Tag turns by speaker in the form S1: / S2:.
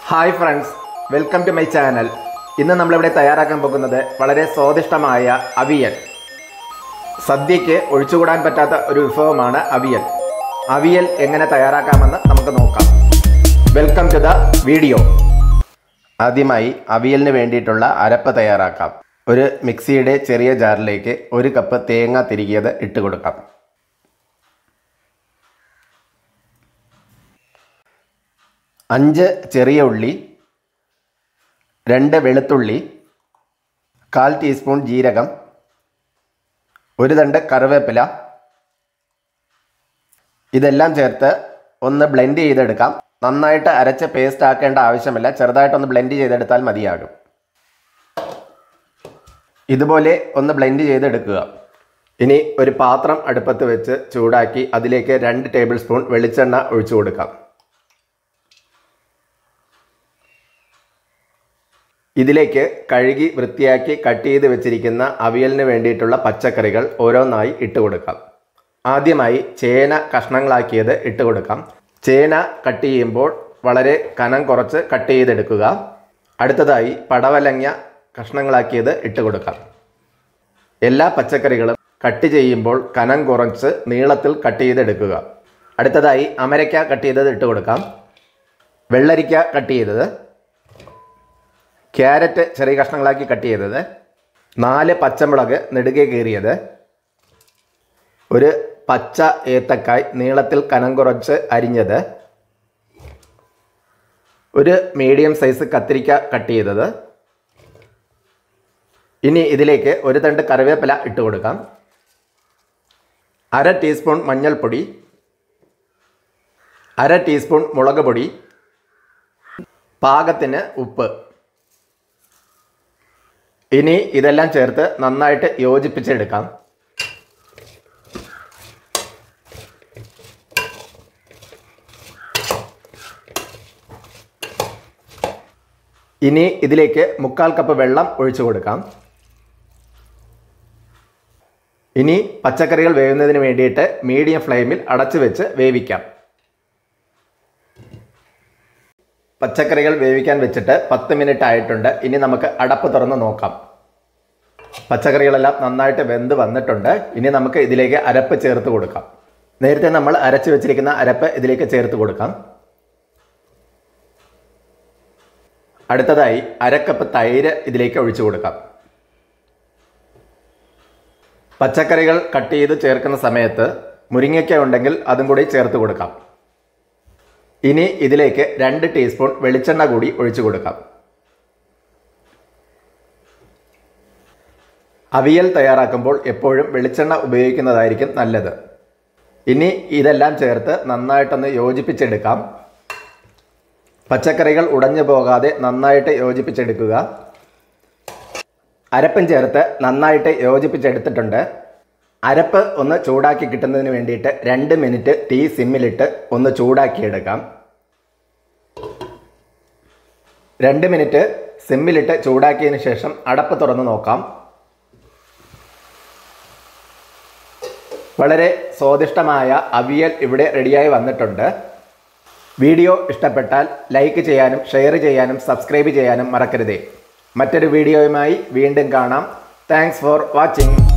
S1: hi friends welcome to my channel ഇന്ന് നമ്മളിവിടെ തയ്യാറാക്കാൻ പോകുന്നത് വളരെ സ്വാദിഷ്ടമായ അവിയൽ സദ്യയ്ക്ക് ഒഴിച്ചുകൂടാൻ പറ്റാത്ത ഒരു വിഭവമാണ് അവിയൽ അവിയൽ എങ്ങനെ തയ്യാറാക്കാമെന്ന് നമുക്ക് നോക്കാം വെൽക്കം ടു ദ വീഡിയോ ആദ്യമായി അവിയലിന് വേണ്ടിയിട്ടുള്ള അരപ്പ് തയ്യാറാക്കാം ഒരു മിക്സിയുടെ ചെറിയ ജാറിലേക്ക് ഒരു കപ്പ് തേങ്ങ തിരികിയത് ഇട്ട് കൊടുക്കാം അഞ്ച് ചെറിയ ഉള്ളി രണ്ട് വെളുത്തുള്ളി കാൽ ടീസ്പൂൺ ജീരകം ഒരു തണ്ട് കറിവേപ്പില ഇതെല്ലാം ചേർത്ത് ഒന്ന് ബ്ലെൻഡ് ചെയ്തെടുക്കാം നന്നായിട്ട് അരച്ച് പേസ്റ്റ് ആക്കേണ്ട ആവശ്യമില്ല ചെറുതായിട്ടൊന്ന് ബ്ലെൻഡ് ചെയ്തെടുത്താൽ മതിയാകും ഇതുപോലെ ഒന്ന് ബ്ലെൻഡ് ചെയ്തെടുക്കുക ഇനി ഒരു പാത്രം അടുപ്പത്ത് വെച്ച് ചൂടാക്കി അതിലേക്ക് രണ്ട് ടേബിൾ സ്പൂൺ വെളിച്ചെണ്ണ ഒഴിച്ചു കൊടുക്കാം ഇതിലേക്ക് കഴുകി വൃത്തിയാക്കി കട്ട് ചെയ്ത് വെച്ചിരിക്കുന്ന അവിയലിന് വേണ്ടിയിട്ടുള്ള പച്ചക്കറികൾ ഓരോന്നായി ഇട്ട് കൊടുക്കാം ആദ്യമായി ചേന കഷ്ണങ്ങളാക്കിയത് ഇട്ട് കൊടുക്കാം ചേന കട്ട് ചെയ്യുമ്പോൾ വളരെ കനം കുറച്ച് കട്ട് ചെയ്തെടുക്കുക അടുത്തതായി പടവലങ്ങ കഷ്ണങ്ങളാക്കിയത് ഇട്ട് കൊടുക്കാം എല്ലാ പച്ചക്കറികളും കട്ട് ചെയ്യുമ്പോൾ കനം കുറച്ച് നീളത്തിൽ കട്ട് ചെയ്തെടുക്കുക അടുത്തതായി അമരയ്ക്ക കട്ട് ചെയ്തത് ഇട്ട് കൊടുക്കാം വെള്ളരിക്ക കട്ട് ചെയ്തത് ക്യാരറ്റ് ചെറിയ കഷ്ണങ്ങളാക്കി കട്ട് ചെയ്തത് നാല് പച്ചമുളക് നെടുകെ കീറിയത് ഒരു പച്ച ഏത്തക്കായ് നീളത്തിൽ കനം കുറച്ച് അരിഞ്ഞത് ഒരു മീഡിയം സൈസ് കത്തിരിക്ക കട്ട് ചെയ്തത് ഇനി ഇതിലേക്ക് ഒരു തണ്ട് കറിവേപ്പില ഇട്ട് കൊടുക്കാം അര ടീസ്പൂൺ മഞ്ഞൾപ്പൊടി അര ടീസ്പൂൺ മുളക് പൊടി പാകത്തിന് ഉപ്പ് ഇനി ഇതെല്ലാം ചേർത്ത് നന്നായിട്ട് യോജിപ്പിച്ചെടുക്കാം ഇനി ഇതിലേക്ക് മുക്കാൽ കപ്പ് വെള്ളം ഒഴിച്ചു കൊടുക്കാം ഇനി പച്ചക്കറികൾ വേവുന്നതിന് വേണ്ടിയിട്ട് മീഡിയം ഫ്ലെയിമിൽ അടച്ചു വെച്ച് വേവിക്കാം പച്ചക്കറികൾ വേവിക്കാൻ വെച്ചിട്ട് പത്ത് മിനിറ്റ് ആയിട്ടുണ്ട് ഇനി നമുക്ക് അടപ്പ് തുറന്ന് നോക്കാം പച്ചക്കറികളെല്ലാം നന്നായിട്ട് വെന്ത് വന്നിട്ടുണ്ട് ഇനി നമുക്ക് ഇതിലേക്ക് അരപ്പ് ചേർത്ത് കൊടുക്കാം നേരത്തെ നമ്മൾ അരച്ച് വെച്ചിരിക്കുന്ന അരപ്പ് ഇതിലേക്ക് ചേർത്ത് കൊടുക്കാം അടുത്തതായി അരക്കപ്പ് തൈര് ഇതിലേക്ക് ഒഴിച്ചു കൊടുക്കാം പച്ചക്കറികൾ കട്ട് ചെയ്ത് ചേർക്കുന്ന സമയത്ത് മുരിങ്ങയ്ക്ക ഉണ്ടെങ്കിൽ അതും കൂടി ചേർത്ത് കൊടുക്കാം ഇനി ഇതിലേക്ക് രണ്ട് ടീസ്പൂൺ വെളിച്ചെണ്ണ കൂടി ഒഴിച്ചു കൊടുക്കാം അവിയൽ തയ്യാറാക്കുമ്പോൾ എപ്പോഴും വെളിച്ചെണ്ണ ഉപയോഗിക്കുന്നതായിരിക്കും നല്ലത് ഇനി ഇതെല്ലാം ചേർത്ത് നന്നായിട്ടൊന്ന് യോജിപ്പിച്ചെടുക്കാം പച്ചക്കറികൾ ഉടഞ്ഞു പോകാതെ നന്നായിട്ട് യോജിപ്പിച്ചെടുക്കുക അരപ്പും ചേർത്ത് നന്നായിട്ട് യോജിപ്പിച്ചെടുത്തിട്ടുണ്ട് അരപ്പ് ഒന്ന് ചൂടാക്കി കിട്ടുന്നതിന് വേണ്ടിയിട്ട് രണ്ട് മിനിറ്റ് തീ സിമ്മിലിട്ട് ഒന്ന് ചൂടാക്കിയെടുക്കാം രണ്ട് മിനിറ്റ് സിമ്മിലിട്ട് ചൂടാക്കിയതിന് ശേഷം അടപ്പ് തുറന്ന് നോക്കാം വളരെ സ്വാദിഷ്ടമായ അവിയൽ ഇവിടെ റെഡിയായി വന്നിട്ടുണ്ട് വീഡിയോ ഇഷ്ടപ്പെട്ടാൽ ലൈക്ക് ചെയ്യാനും ഷെയർ ചെയ്യാനും സബ്സ്ക്രൈബ് ചെയ്യാനും മറക്കരുതേ മറ്റൊരു വീഡിയോയുമായി വീണ്ടും കാണാം താങ്ക്സ് ഫോർ വാച്ചിങ്